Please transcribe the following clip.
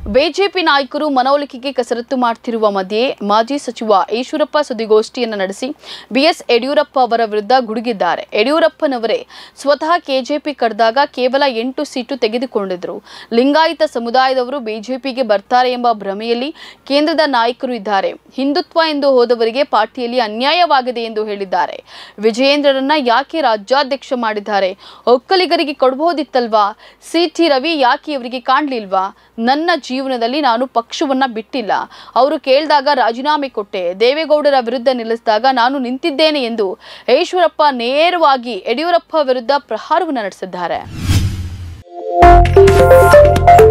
BJP ನಾಯಕರು ಮನವೊಲಿಕೆಗೆ ಕಸರತ್ತು ಮಾಡ್ತಿರುವ ಮಧ್ಯೆ ಮಾಜಿ ಸಚಿವ ಈಶ್ವರಪ್ಪ ಸುದ್ದಿಗೋಷ್ಠಿಯನ್ನು ನಡೆಸಿ ಬಿಎಸ್ ಯಡಿಯೂರಪ್ಪ ಅವರ ವಿರುದ್ಧ ಗುಡುಗಿದ್ದಾರೆ ಯಡಿಯೂರಪ್ಪನವರೇ ಸ್ವತಃ ಕೆಜೆಪಿ ಕರೆದಾಗ ಕೇವಲ ಎಂಟು ಸೀಟು ತೆಗೆದುಕೊಂಡಿದ್ರು ಲಿಂಗಾಯತ ಸಮುದಾಯದವರು ಬಿಜೆಪಿಗೆ ಬರ್ತಾರೆ ಎಂಬ ಭ್ರಮೆಯಲ್ಲಿ ಕೇಂದ್ರದ ನಾಯಕರು ಇದ್ದಾರೆ ಹಿಂದುತ್ವ ಎಂದು ಹೋದವರಿಗೆ ಪಾರ್ಟಿಯಲ್ಲಿ ಅನ್ಯಾಯವಾಗಿದೆ ಎಂದು ಹೇಳಿದ್ದಾರೆ ವಿಜಯೇಂದ್ರರನ್ನ ಯಾಕೆ ರಾಜ್ಯಾಧ್ಯಕ್ಷ ಮಾಡಿದ್ದಾರೆ ಒಕ್ಕಲಿಗರಿಗೆ ಕೊಡಬಹುದಿತ್ತಲ್ವಾ ಸಿಟಿ ರವಿ ಯಾಕೆ ಇವರಿಗೆ ಕಾಣ್ಲಿಲ್ವಾ ನನ್ನ ಜೀವನದಲ್ಲಿ ನಾನು ಪಕ್ಷವನ್ನ ಬಿಟ್ಟಿಲ್ಲ ಅವರು ಕೇಳಿದಾಗ ರಾಜೀನಾಮೆ ಕೊಟ್ಟೆ ದೇವೇಗೌಡರ ವಿರುದ್ಧ ನಿಲ್ಲಿಸಿದಾಗ ನಾನು ನಿಂತಿದ್ದೇನೆ ಎಂದು ಈಶ್ವರಪ್ಪ ನೇರವಾಗಿ ಯಡಿಯೂರಪ್ಪ ವಿರುದ್ಧ ಪ್ರಹಾರವನ್ನು ನಡೆಸಿದ್ದಾರೆ